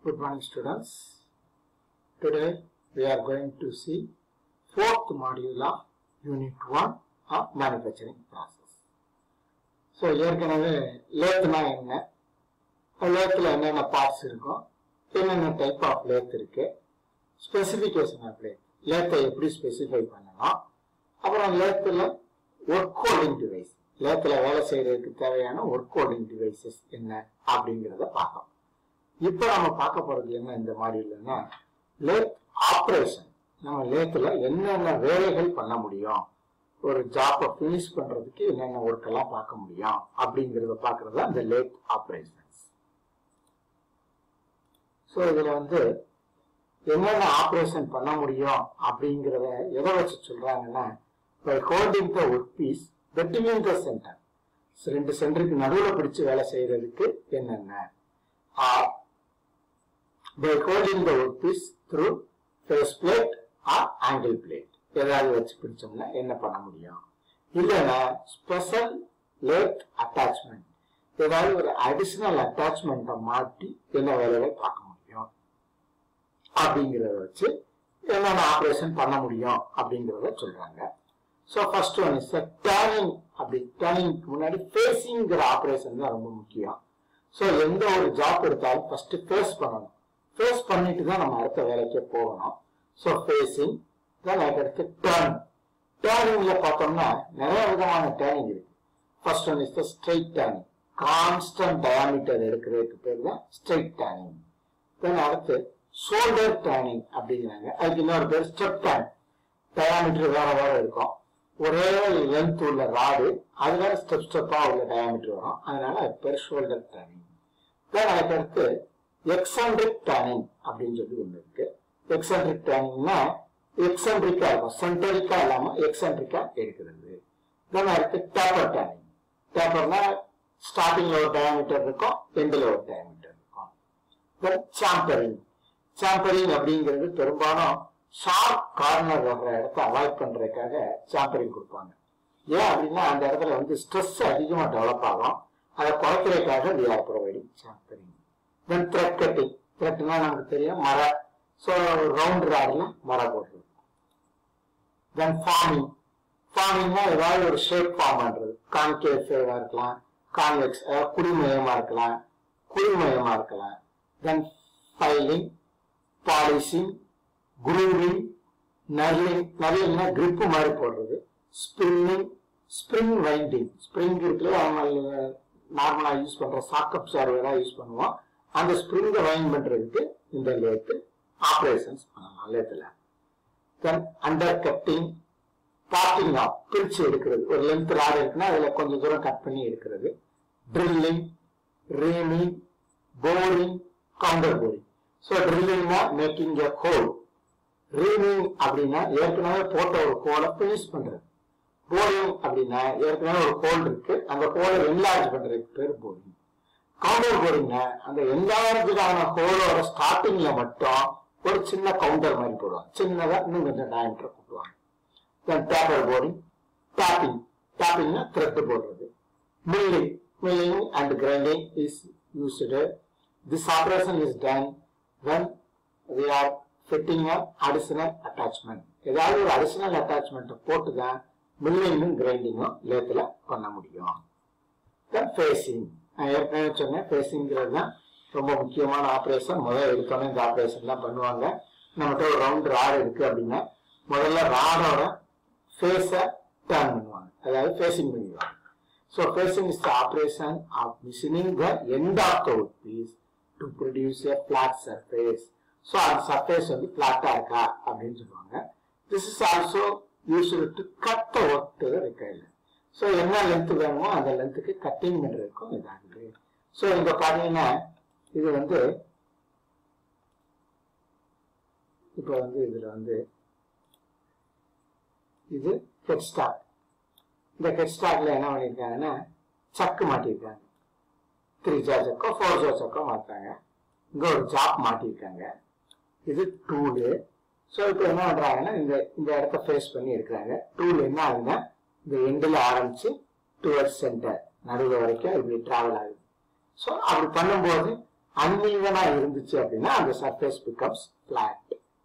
Good morning students. Today we are going to see fourth module of unit 1 of manufacturing process. So ஏற்கனவே லேத்னா என்ன லேத்தில் என்னென்ன parts இருக்கும் என்னென்ன டைப் ஆஃப் லேத் இருக்கு ஸ்பெசிஃபிகேஷன் ஆஃப் லேத் லேத்தை எப்படி ஸ்பெசிஃபை பண்ணணும் அப்புறம் லேத்தில் ஒர்க் ஹோல்டிங் டிவைஸ் லேத்தில் வேலை செய்யறதுக்கு தேவையான ஒர்க் ஹோல்டிங் டிவைசஸ் என்ன அப்படிங்கிறத பார்க்கலாம் இப்போ நம்ம பார்க்க போறது என்ன இந்த மாதிரி இல்லைன்னா லேத் ஆப்ரேஷன் நம்ம லேத்தில் என்னென்ன வேலைகள் பண்ண முடியும் ஒரு ஜாப்பை ஃபினிஷ் பண்றதுக்கு என்னென்ன ஒர்க் எல்லாம் பார்க்க முடியும் அப்படிங்கிறத பார்க்கறது தான் இந்த லேத் ஆப்ரேஷன்ஸ் ஸோ இதுல வந்து என்னென்ன ஆப்ரேஷன் பண்ண முடியும் அப்படிங்கிறத எதை வச்சு சொல்றாங்கன்னா by holding the workpiece between the centre ரெண்டு சென்டருக்கு நடுவில் பிடிச்சு வேலை செய்யறதுக்கு என்னென்ன by holding the workpiece through faceplate or angle plate ஏதாவது வச்சு பிடிச்சோம்னா என்ன பண்ண முடியும் இல்லைன்னா ஸ்பெஷல் லேட் அட்டாச்மெண்ட் ஏதாவது ஒரு அடிஷனல் அட்டாச்மெண்ட்டை மாட்டி என்ன வேலைகள் பார்க்க முடியும் அப்படிங்கிறத வச்சு என்னென்ன ஆப்ரேஷன் பண்ண முடியும் அப்படிங்கிறத சொல்றாங்க so first one is turning அப்படி டேர்னிங்க்கு முன்னாடி ஃபேஸிங்கிற ஆப்ரேஷன் தான் ரொம்ப முக்கியம் ஸோ எந்த ஒரு ஜாப் எடுத்தாலும் ஃபர்ஸ்ட் ஃபேஸ் பண்ணணும் ஃபேஸ் பண்ணிட்டு தான் நம்ம அடுத்த வேலைக்கே போகணும் ஸோ ஃபேஸிங் தான் அதுக்கடுத்து டேர்ன் டேர்னிங்ல பார்த்தோம்னா நிறைய விதமான டேர்னிங் இருக்கு first one is the straight turning constant diameter எடுக்கிறதுக்கு பேர் தான் ஸ்ட்ரைட் டேர்னிங் தென் அடுத்து ஷோல்டர் டேர்னிங் அப்படிங்கிறாங்க அதுக்கு இன்னொரு பேர் ஸ்டெப் டேர்ன் டயாமீட்டர் வேற வேற இருக்கும் ஒரே லென்த் உள்ள ராடு அது வேற ஸ்டெப் ஸ்டெப்பா உள்ள டயாமீட்டர் வரும் அதனால அது பேர் ஷோல்டர் டேர்னிங் தென் அதுக்கடுத்து எக்ஸாண்ட்ரிக் டேர்னிங் அப்படின்னு சொல்லி ஒன்று இருக்கு எக்ஸாண்ட்ரிக் டேர்னிங்னா எக்ஸென்ட்ரிக்கா இருக்கும் சென்டரிக்கா இல்லாம எக்ஸென்ட்ரிக்கா எடுக்கிறது தென் அடுத்து டேப்பர் டேனிங் டேப்பர்னா ஸ்டார்டிங்ல ஒரு டயாமீட்டர் இருக்கும் எண்டில் ஒரு டயாமீட்டர் இருக்கும் தென் சாம்பரிங் சாம்பரிங் அப்படிங்கிறது பெரும்பாலும் ஷார்ப் கார்னர் வர்ற இடத்த அவாய்ட் பண்றதுக்காக சாம்பரிங் கொடுப்பாங்க ஏன் அப்படின்னா அந்த இடத்துல வந்து ஸ்ட்ரெஸ் அதிகமா டெவலப் ஆகும் அதை குறைக்கிறதுக்காக we are providing chamfering then thread cutting த்ரெட்னா நமக்கு தெரியும் மர ஸோ ரவுண்ட் ராடில் மர போடுறது தென் ஃபார்மிங் ஃபார்மிங்னா ஏதாவது ஒரு ஷேப் ஃபார்ம் பண்றது கான்கேவ் ஃபேவா இருக்கலாம் கான்வெக்ஸ் அதாவது குடிமயமா இருக்கலாம் குழிமயமா இருக்கலாம் then filing polishing grooving knurling நர்லிங்னா கிரிப்பு மாதிரி போடுறது ஸ்பின்னிங் ஸ்ப்ரிங் வைண்டிங் ஸ்ப்ரிங் இருக்குல்ல நம்ம நார்மலா யூஸ் பண்ற சாக்கப் சார்வரா யூஸ் பண்ணுவோம் அந்த ஸ்ப்ரிங்கை வைண்ட் பண்றதுக்கு இந்த லேத்து ஆப்ரேஷன்ஸ் பண்ணலாம் லேத்துல then undercutting parting off பிரிச்சு எடுக்கிறது ஒரு லென்த் ராடு இருக்குன்னா அதுல கொஞ்சம் தூரம் கட் பண்ணி எடுக்கிறது drilling reaming boring counterboring so ட்ரில்லிங்னா மேக்கிங் எ ஹோல் ரீமிங் அப்படின்னா ஏற்கனவே போட்ட ஒரு ஹோலை பினிஷ் பண்றது போரிங் அப்படின்னா ஏற்கனவே ஒரு ஹோல் இருக்கு அந்த ஹோலை என்லார்ஜ் பண்றதுக்கு பேர் போரிங் கவுண்டர் போரிங்னா அந்த என்லார்ஜான ஹோலோட ஸ்டார்டிங்ல மட்டும் ஒரு சின்ன கவுண்டர் மாதிரி போடுவாங்க சின்னதா இன்னும் கொஞ்சம் டயமீட்டர் போடுவாங்க தென் பேப்பர் போர்டிங் டாப்பிங் டாப்பிங்னா த்ரெட் போடுறது milling milling and grinding is used this operation is done when we are fitting a additional attachment ஏதாவது ஒரு அடிஷனல் அட்டாச்மெண்ட்டை போட்டு தான் மில்லிங்கும் கிரைண்டிங்கும் லேத்தில் பண்ண முடியும் தென் ஃபேஸிங் நான் ஏற்கனவே சொன்னேன் ஃபேஸிங்கிறது தான் ரொம்ப முக்கியமான ஆப்ரேஷன் முதல்ல எடுத்தோன்னே இந்த ஆப்ரேஷன் தான் பண்ணுவாங்க நம்மகிட்ட ஒரு ரவுண்ட் ராடு இருக்கு அப்படின்னா முதல்ல ராடோட ஃபேஸை டர்ன் பண்ணுவாங்க அதாவது ஃபேஸிங் பண்ணிடுவாங்க so facing is the operation of machining the end of the workpiece to produce a flat surface so அந்த சர்ஃபேஸ் வந்து ஃபிளாட்டா இருக்கா அப்படின்னு சொல்லுவாங்க this is also used to cut the work to the requirement so என்ன length வேணுமோ அந்த லென்த்துக்கு cutting பண்ணுறதுக்கும் இதாகுது ஸோ இங்க பாத்தீங்கன்னா இது வந்து இப்போ வந்து இதுல வந்து இது ஹெட் ஸ்டாக் இந்த ஹெட் ஸ்டாக்ல என்ன பண்ணியிருக்காங்கன்னா சக்கு மாட்டியிருக்காங்க த்ரீ ஜா சக்கோ ஃபோர் ஜா சக்கோ மாத்துறாங்க இங்க ஒரு ஜாப் மாட்டியிருக்காங்க இது டூலு ஸோ இப்போ என்ன பண்றாங்கன்னா இந்த இந்த இடத்த ஃபேஸ் பண்ணி இருக்கிறாங்க டூல் என்ன ஆகுதுன்னா இந்த எண்டில் ஆரம்பிச்சு டுவர்ட்ஸ் சென்டர் நடுவில் வரைக்கும் இப்படி டிராவல் ஆகுது ஸோ அப்படி பண்ணும்போது அன்ஈவனா இருந்துச்சு அப்படின்னா அந்த surface becomes flat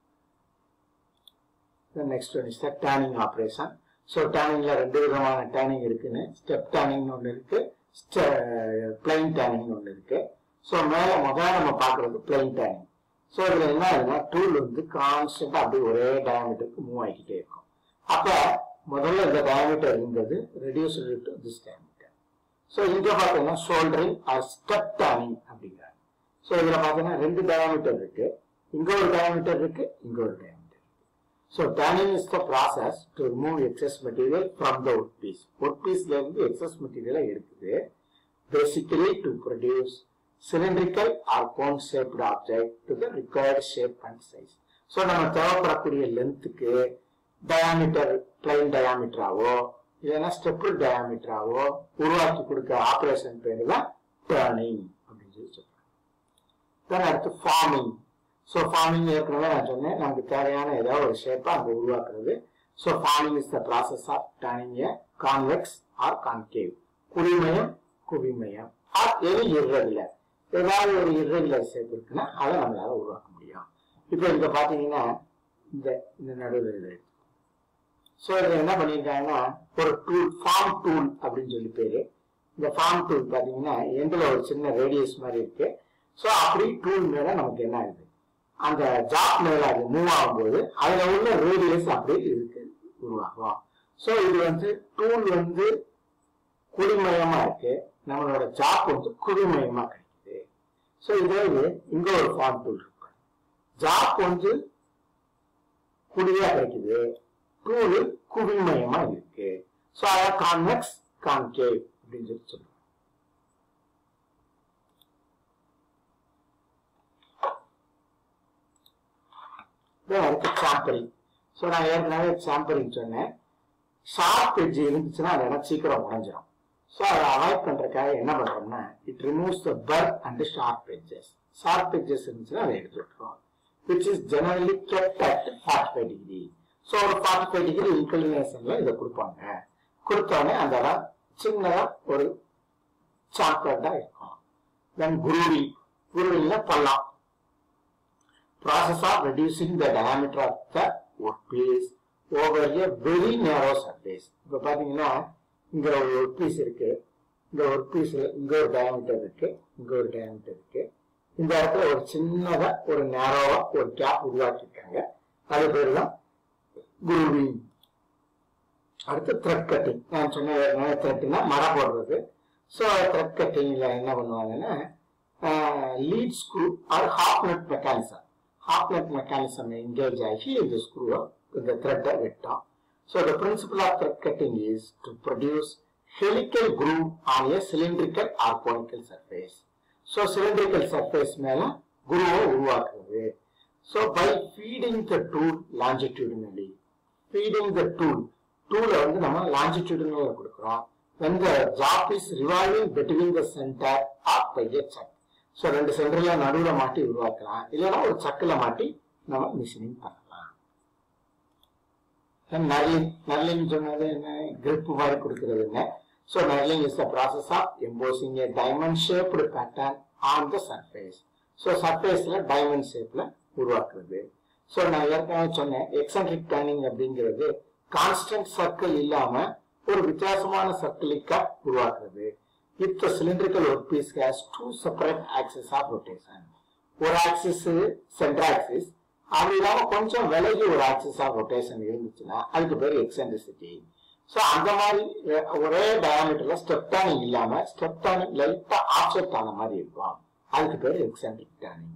next one is the turning operation so டேனிங்ல ரெண்டு விதமான டேனிங் இருக்குன்னு ஸ்டெப் டேனிங்னு ஒன்று இருக்கு பிளைன் டேனிங் ஒன்று இருக்கு ஸோ மேலே முதல்ல நம்ம பார்க்கறது பிளைன் டேனிங் ஸோ இதுல என்ன ஆகுதுன்னா டூல் வந்து கான்ஸ்டன்டா அப்படியே ஒரே டயமீட்டருக்கு மூவ் ஆகிக்கிட்டே இருக்கும் அப்ப முதல்ல இந்த டயமீட்டர் இருந்தது reduce to this diameter so இங்க பார்த்தீங்கன்னா ஷோல்டரிங் ஆர் ஸ்டெப் டேனிங் அப்படிங்கிறாங்க ஸோ இதுல பார்த்தீங்கன்னா ரெண்டு டயாமீட்டர் இருக்கு இங்க ஒரு டயாமீட்டர் இருக்கு இங்க ஒரு diameter so turning is the process to remove excess material from the workpiece ஒர்க் பீஸ்ல இருந்து எக்ஸஸ் மெட்டீரியலை எடுக்குது basically to produce cylindrical or cone shaped object to the required shape and size. So நம்ம தேவைப்படக்கூடிய லென்த்துக்கு டயாமீட்டர் பிளைன் டயாமீட்டராவோ இல்லைன்னா ஸ்டெப்பிள் டயாமீட்டராவோ உருவாக்கி கொடுக்க ஆப்ரேஷன் பேர் தான் டேர்னிங் அப்படின்னு சொல்லி சொல்றாங்க தென் அடுத்து ஃபார்மிங் ஸோ ஃபார்மிங் ஏற்கனவே நான் சொன்னேன் நமக்கு தேவையான ஏதாவது ஒரு ஷேப்பை அங்கே உருவாக்குறது so forming is the process of turning a convex or concave குவிமயம் குவிமயம் ஆர் எனி irregular ஏதாவது ஒரு irregular ஷேப் இருக்குன்னா அதை நம்மளால உருவாக்க முடியும் இப்போ இங்க பாத்தீங்கன்னா இந்த இந்த நடுவில் இது ஸோ இதில் என்ன பண்ணியிருக்காங்கன்னா ஒரு டூல் ஃபார்ம் டூல் அப்படின்னு சொல்லி பேரு இந்த ஃபார்ம் டூல் பார்த்தீங்கன்னா எண்டில் ஒரு சின்ன ரேடியஸ் மாதிரி இருக்கு ஸோ அப்படி டூல் மேல நமக்கு என்ன ஆகுது அந்த ஜாப் மேல அது மூவ் ஆகும்போது அதுல உள்ள ரேடியஸ் அப்படியே இருக்கு உருவாகும் ஸோ இது வந்து டூல் வந்து குடிமயமா இருக்கு நம்மளோட ஜாப் வந்து குவிமயமா கிடைக்குது ஸோ இதே இது இங்க ஒரு ஃபார்ம் டூல் இருக்கு ஜாப் வந்து குடியா கிடைக்குது டூல் குவிமயமா இருக்கு ஸோ அதான் கான்வெக்ஸ் கான்கேவ் அப்படின்னு சொல்லி சொல்லுவாங்க Then அடுத்து சாம்பரிங் ஸோ நான் ஏற்கனவே சாம்பரிங் சொன்னேன் ஷார்ப் எட்ஜ் இருந்துச்சுன்னா அது இடம் சீக்கிரம் உடைஞ்சிரும் ஸோ அதை அவாய்ட் பண்றதுக்காக என்ன பண்றோம்னா it removes the burr and sharp edges sharp edges இருந்துச்சுன்னா அதை எடுத்து விட்டுரும் which is generally kept at forty five degree so ஒரு ஃபார்ட்டி ஃபைவ் டிகிரி இன்க்ளினேஷன்ல இதை கொடுப்பாங்க கொடுத்தோடனே அந்த இடம் சின்னதா ஒரு சாக்லேட்டா இருக்கும் தென் குருவி குருவில பள்ளம் process of reducing the diameter of the workpiece over a very narrow surface. இப்போ பாத்தீங்கன்னா இங்க ஒரு ஒர்க் பீஸ் இருக்கு இந்த ஒர்க் பீஸ்ல இங்க ஒரு டயாமீட்டர் இருக்கு இங்க ஒரு டயாமீட்டர் இருக்கு இந்த இடத்துல ஒரு சின்னதா ஒரு நேரோவா ஒரு கேப் உருவாக்கியிருக்காங்க அது பேர் தான் குருவிங் அடுத்து த்ரெட் கட்டிங் நான் சொன்ன த்ரெட்னா மர போடுறது ஸோ த்ரெட் கட்டிங்ல என்ன பண்ணுவாங்கன்னா lead screw or half nut mechanism half nut mechanism engage ஆகி இந்த ஸ்க்ரூவை இந்த த்ரெட்டை வெட்டும் so the principle of thread cutting is to produce helical groove on a cylindrical or conical surface. So cylindrical surface மேல குருவை உருவாக்குறது so by feeding the tool longitudinally feeding the tool டூலை வந்து நம்ம longitudinal கொடுக்குறோம் when the job is revolving between the center or by a chuck so ரெண்டு சென்டர்ல நடுவில் மாட்டி உருவாக்கலாம் இல்லைன்னா ஒரு சக்கில் மாட்டி நம்ம மிஷினிங் பண்ணலாம் நர்லிங் நர்லிங் சொன்னது என்ன கிரிப் மாதிரி கொடுக்கறது என்ன so knurling is the process of embossing a diamond shaped pattern on the surface so சர்ஃபேஸ்ல டைமண்ட் ஷேப்ல உருவாக்குறது ஸோ நான் ஏற்கனவே சொன்னேன் எக்ஸன்ட்ரிக் டேர்னிங் அப்படிங்கிறது கான்ஸ்டன்ட் சர்க்கிள் இல்லாம ஒரு வித்தியாசமான சர்க்கிளிக்கா உருவாக்குறது if the cylindrical workpiece has two separate axes of rotation. ஒரு ஆக்சிஸ் சென்டர் ஆக்சிஸ் அப்படி இல்லாம கொஞ்சம் விலகி ஒரு ஆக்சிஸ் ஆஃப் ரொட்டேஷன் இருந்துச்சுன்னா அதுக்கு பேர் எக்ஸென்ட்ரிசிட்டி ஸோ அந்த மாதிரி ஒரே டயாமீட்டர்ல ஸ்டெப் டேனிங் இல்லாம ஸ்டெப் டேனிங் லைட்டா ஆப்செட் ஆன மாதிரி இருக்கும் அதுக்கு பேர் eccentric turning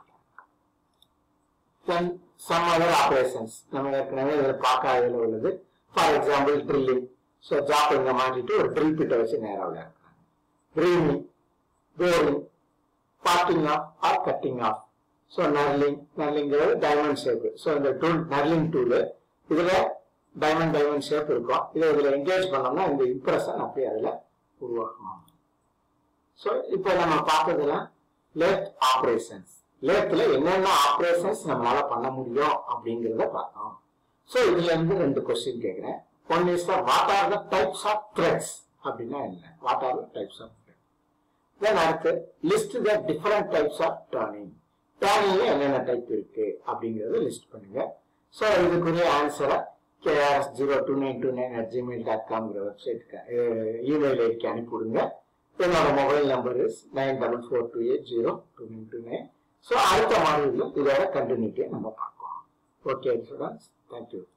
then some other operations நம்ம ஏற்கனவே இதில் பார்க்காததுல உள்ளது for example drilling so job இங்க மாட்டிட்டு ஒரு ட்ரில் பிட்டை வச்சு நேராக விளையாடுறாங்க ட்ரீமிங் boring parting off or cutting off so knurling நர்லிங்கிறது டைமண்ட் ஷேப் ஸோ இந்த டூல் நர்லிங் டூலு இதுல டைமண்ட் டைமண்ட் ஷேப் இருக்கும் இதை இதுல என்கேஜ் பண்ணோம்னா இந்த இம்ப்ரெஷன் அப்படியே அதுல உருவாக்கணும் ஸோ இப்போ நம்ம பார்த்ததெல்லாம் லேத் ஆப்ரேஷன்ஸ் லேத்துல என்னென்ன ஆப்ரேஷன்ஸ் நம்மளால பண்ண முடியும் அப்படிங்கிறத பார்த்தோம் ஸோ இதுல இருந்து ரெண்டு கொஸ்டின் கேட்கிறேன் one is what are the types of threads அப்படின்னா என்ன what are the types of then அடுத்து list the different types of turning டர்னிங்ல என்னென்ன டைப் இருக்கு அப்படிங்கறத லிஸ்ட் பண்ணுங்க ஸோ இதுக்குரிய ஆன்சரை KRS zero two nine two nine at Gmail dot காம்ங்கிற வெப்சைட்டுக்கு இமெயில் ஐடிக்கு அனுப்பிவிடுங்க என்னோட mobile number is nine double four two eight zero two nine two nine so அடுத்த மாடலில் இதோட கண்டினியூட்டியை நம்ம பார்க்கலாம் ஓகே ஸ்டூடெண்ட்ஸ் தேங்க்யூ